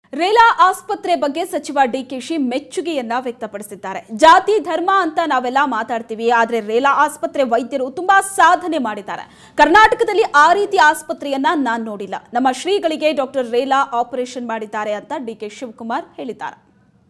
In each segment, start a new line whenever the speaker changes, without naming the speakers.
ರೇಲಾ ಆಸ್ಪತ್ರೆ ಬಗ್ಗೆ ಸಚಿವ ಡಿಕೆಶಿ ಮೆಚ್ಚುಗೆಯನ್ನ ವ್ಯಕ್ತಪಡಿಸಿದ್ದಾರೆ ಜಾತಿ ಧರ್ಮ ಅಂತ ನಾವೆಲ್ಲ ಮಾತಾಡ್ತೀವಿ ಆದ್ರೆ ರೇಲಾ ಆಸ್ಪತ್ರೆ ವೈದ್ಯರು ತುಂಬಾ ಸಾಧನೆ ಮಾಡಿದ್ದಾರೆ ಕರ್ನಾಟಕದಲ್ಲಿ ಆ ರೀತಿ ಆಸ್ಪತ್ರೆಯನ್ನ ನಾನ್ ನೋಡಿಲ್ಲ ನಮ್ಮ ಶ್ರೀಗಳಿಗೆ ಡಾಕ್ಟರ್ ರೇಲಾ ಆಪರೇಷನ್ ಮಾಡಿದ್ದಾರೆ ಅಂತ ಡಿಕೆ ಶಿವಕುಮಾರ್ ಹೇಳಿದ್ದಾರೆ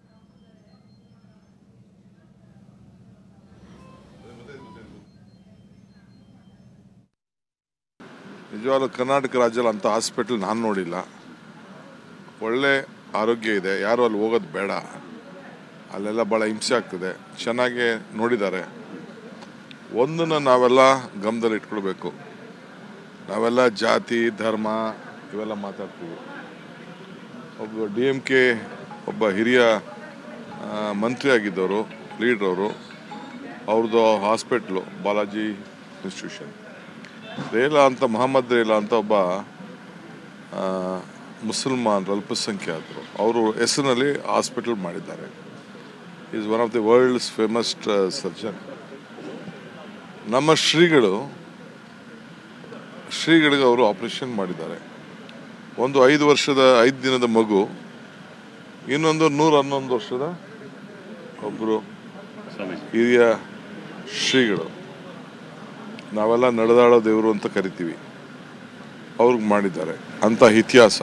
ನಿಜವಾಗ್ಲೂ ಕರ್ನಾಟಕ ರಾಜ್ಯದಲ್ಲಿ ಅಂಥ ಹಾಸ್ಪಿಟ್ಲ್ ನಾನು ನೋಡಿಲ್ಲ ಒಳ್ಳೆ ಆರೋಗ್ಯ ಇದೆ ಯಾರು ಅಲ್ಲಿ ಹೋಗೋದು ಬೇಡ ಅಲ್ಲೆಲ್ಲ ಭಾಳ ಹಿಂಸೆ ಆಗ್ತದೆ ಚೆನ್ನಾಗಿ ನೋಡಿದ್ದಾರೆ ಒಂದನ್ನು ನಾವೆಲ್ಲ ಗಮನದಲ್ಲಿ ಇಟ್ಕೊಳ್ಬೇಕು ನಾವೆಲ್ಲ ಜಾತಿ ಧರ್ಮ ಇವೆಲ್ಲ ಮಾತಾಡ್ತೀವಿ ಒಬ್ಬ ಡಿ ಎಮ್ ಕೆ ಒಬ್ಬ ಹಿರಿಯ ಆ, ಮಂತ್ರಿ ಆಗಿದ್ದವರು ಲೀಡ್ರವರು ಅವ್ರದ್ದು ಹಾಸ್ಪಿಟ್ಲು ಬಾಲಾಜಿ ಇನ್ಸ್ಟಿಟ್ಯೂಷನ್ ರೇಲಾ ಅಂತ ಮೊಹಮ್ಮದ್ ರೇಲಾ ಅಂತ ಒಬ್ಬ ಆ, ಮುಸಲ್ಮಾನರು ಅಲ್ಪಸಂಖ್ಯಾತರು ಅವರು ಹೆಸರಿನಲ್ಲಿ ಹಾಸ್ಪಿಟಲ್ ಮಾಡಿದ್ದಾರೆ is one of the world's famous surgeon ನಮ್ಮ ಶ್ರೀಗಳು ಶ್ರೀಗಳಿಗೆ ಅವರು ಆಪರೇಷನ್ ಮಾಡಿದ್ದಾರೆ ಒಂದು ಐದು ವರ್ಷದ ಐದು ದಿನದ ಮಗು ಇನ್ನೊಂದು ನೂರ ಹನ್ನೊಂದು ವರ್ಷದ ಒಬ್ಬರು ಹಿರಿಯ ಶ್ರೀಗಳು ನಾವೆಲ್ಲ ನಡೆದಾಡೋ ದೇವರು ಅಂತ ಕರಿತೀವಿ ಅವ್ರಿಗೆ ಮಾಡಿದ್ದಾರೆ ಅಂತ ಇತಿಹಾಸ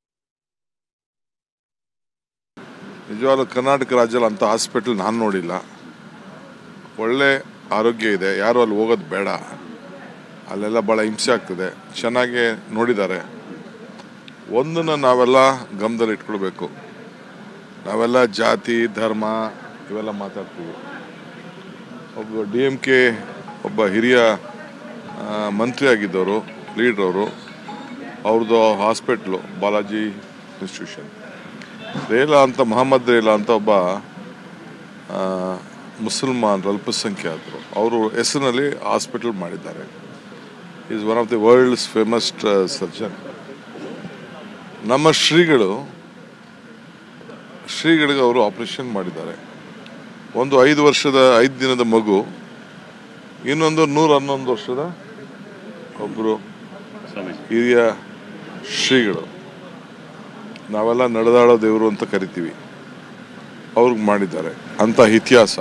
ನಿಜವಾಗ್ಲೂ ಕರ್ನಾಟಕ ರಾಜ್ಯದಲ್ಲಿ ಅಂಥ ಹಾಸ್ಪಿಟ್ಲ್ ನಾನು ನೋಡಿಲ್ಲ ಒಳ್ಳೆ ಆರೋಗ್ಯ ಇದೆ ಯಾರು ಅಲ್ಲಿ ಹೋಗೋದು ಬೇಡ ಅಲ್ಲೆಲ್ಲ ಭಾಳ ಹಿಂಸೆ ಆಗ್ತದೆ ಚೆನ್ನಾಗಿ ನೋಡಿದ್ದಾರೆ ಒಂದನ್ನು ನಾವೆಲ್ಲ ಗಮನದಲ್ಲಿ ಇಟ್ಕೊಳ್ಬೇಕು ನಾವೆಲ್ಲ ಜಾತಿ ಧರ್ಮ ಇವೆಲ್ಲ ಮಾತಾಡ್ತೀವಿ ಒಬ್ಬ ಡಿ ಎಮ್ ಕೆ ಒಬ್ಬ ಹಿರಿಯ ಆ, ಮಂತ್ರಿ ಆಗಿದ್ದವರು ಲೀಡ್ರವರು ಅವ್ರದ್ದು ಹಾಸ್ಪಿಟ್ಲು ಬಾಲಾಜಿ ಇನ್ಸ್ಟಿಟ್ಯೂಷನ್ ರೇಲಾ ಅಂತ ಮೊಹಮ್ಮದ್ ರೇಲಾ ಅಂತ ಒಬ್ಬ ಆ, ಮುಸಲ್ಮಾನರು ಅಲ್ಪಸಂಖ್ಯಾತರು ಅವರು ಹೆಸರಿನಲ್ಲಿ ಹಾಸ್ಪಿಟಲ್ ಮಾಡಿದ್ದಾರೆ is one of the world's famous surgeon ನಮ್ಮ ಶ್ರೀಗಳು ಶ್ರೀಗಳಿಗೆ ಅವರು ಆಪರೇಷನ್ ಮಾಡಿದ್ದಾರೆ ಒಂದು ಐದು ವರ್ಷದ ಐದು ದಿನದ ಮಗು ಇನ್ನೊಂದು ನೂರ ಹನ್ನೊಂದು ವರ್ಷದ ಒಬ್ಬರು ಹಿರಿಯ ಶ್ರೀಗಳು ನಾವೆಲ್ಲ ನಡೆದಾಡೋ ದೇವರು ಅಂತ ಕರಿತೀವಿ ಅವ್ರಿಗೆ ಮಾಡಿದ್ದಾರೆ ಅಂತ ಇತಿಹಾಸ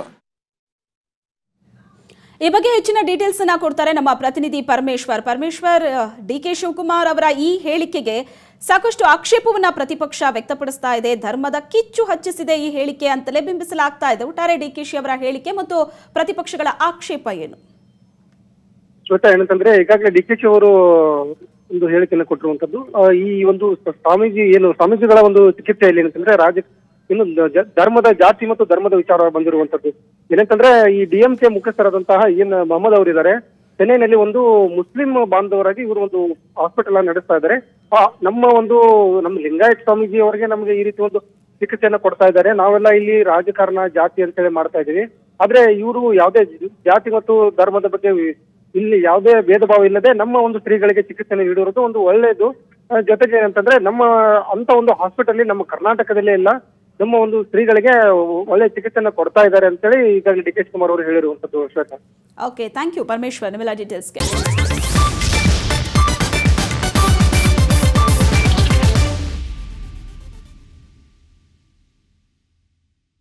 ಈ ಬಗ್ಗೆ ಹೆಚ್ಚಿನ ಡೀಟೇಲ್ಸ್ ಅನ್ನ ಕೊಡ್ತಾರೆ ನಮ್ಮ ಪ್ರತಿನಿಧಿ ಪರಮೇಶ್ವರ್ ಪರಮೇಶ್ವರ್ ಡಿ ಕೆ ಶಿವಕುಮಾರ್ ಅವರ ಈ ಹೇಳಿಕೆಗೆ ಸಾಕಷ್ಟು ಆಕ್ಷೇಪವನ್ನ ಪ್ರತಿಪಕ್ಷ ವ್ಯಕ್ತಪಡಿಸ್ತಾ ಇದೆ ಧರ್ಮದ ಕಿಚ್ಚು ಹಚ್ಚಿಸಿದೆ ಈ ಹೇಳಿಕೆ ಅಂತಲೇ ಬಿಂಬಿಸಲಾಗ್ತಾ ಇದೆ ಒಟ್ಟಾರೆ ಡಿಕೆಶಿ ಅವರ ಹೇಳಿಕೆ ಮತ್ತು ಪ್ರತಿಪಕ್ಷಗಳ ಆಕ್ಷೇಪ ಏನು
ಶ್ವೇತಾ ಏನಂತಂದ್ರೆ ಈಗಾಗಲೇ ಡಿ ಕೆ ಶಿ ಅವರು ಒಂದು ಹೇಳಿಕೆಯನ್ನು ಕೊಟ್ಟಿರುವಂತದ್ದು ಆ, ಈ ಒಂದು ಸ- ಸ್ವಾಮೀಜಿ ಏನು ಸ್ವಾಮೀಜಿಗಳ ಒಂದು ಚಿಕಿತ್ಸೆಯಲ್ಲಿ ಏನಂತಂದ್ರೆ ರಾಜ ಇನ್ನು ಜ- ಧರ್ಮದ ಜಾತಿ ಮತ್ತು ಧರ್ಮದ ವಿಚಾರ ಬಂದಿರುವಂತದ್ದು ಏನಂತಂದ್ರೆ ಈ ಡಿ ಎಂ ಕೆ ಮುಖ್ಯಸ್ಥರಾದಂತಹ ಏನ್ ಮೊಹಮ್ಮದ್ ಅವರಿದ್ದಾರೆ ಚೆನ್ನೈನಲ್ಲಿ ಒಂದು ಮುಸ್ಲಿಂ ಬಾಂಧವರಾಗಿ ಇವರು ಒಂದು ಹಾಸ್ಪಿಟಲ್ ಅನ್ನ ನಡೆಸ್ತಾ ಇದ್ದಾರೆ ಆ, ನಮ್ಮ ಒಂದು ನಮ್ಮ ಲಿಂಗಾಯತ್ ಸ್ವಾಮೀಜಿ ಅವರಿಗೆ ನಮಗೆ ಈ ರೀತಿ ಒಂದು ಚಿಕಿತ್ಸೆಯನ್ನ ಕೊಡ್ತಾ ಇದ್ದಾರೆ ನಾವೆಲ್ಲ ಇಲ್ಲಿ ರಾಜಕಾರಣ ಜಾತಿ ಅಂತೇಳಿ ಮಾಡ್ತಾ ಇದ್ದೀವಿ ಆದ್ರೆ ಇವರು ಯಾವುದೇ ಜಾತಿ ಮತ್ತು ಧರ್ಮದ ಬಗ್ಗೆ ವಿ- ಇಲ್ಲಿ ಯಾವುದೇ ಭೇದ ಭಾವ ಇಲ್ಲದೆ ನಮ್ಮ ಒಂದು ಸ್ತ್ರೀಗಳಿಗೆ ಚಿಕಿತ್ಸೆಯನ್ನು ನೀಡಿರೋದು ಒಂದು ಒಳ್ಳೆಯದು ಆ, ಜೊತೆಗೆ ಏನಂತಂದ್ರೆ ನಮ್ಮ ಅಂತ ಒಂದು ಹಾಸ್ಪಿಟಲ್ ನಮ್ಮ ಕರ್ನಾಟಕದಲ್ಲೇ ಇಲ್ಲ ನಮ್ಮ ಒಂದು ಸ್ತ್ರೀಗಳಿಗೆ ಒಳ್ಳೆ ಚಿಕಿತ್ಸೆಯನ್ನ ಕೊಡ್ತಾ ಇದ್ದಾರೆ ಅಂತೇಳಿ ಈಗಾಗಲೇ ಡಿ ಕೆ ಶಿವಕುಮಾರ್ ಅವರು ಹೇಳಿರುವಂತದ್ದು Shweta
okay thank you Parameshwar ನಿಮ್ಮೆಲ್ಲ ಡೀಟೇಲ್ಸ್ಗೆ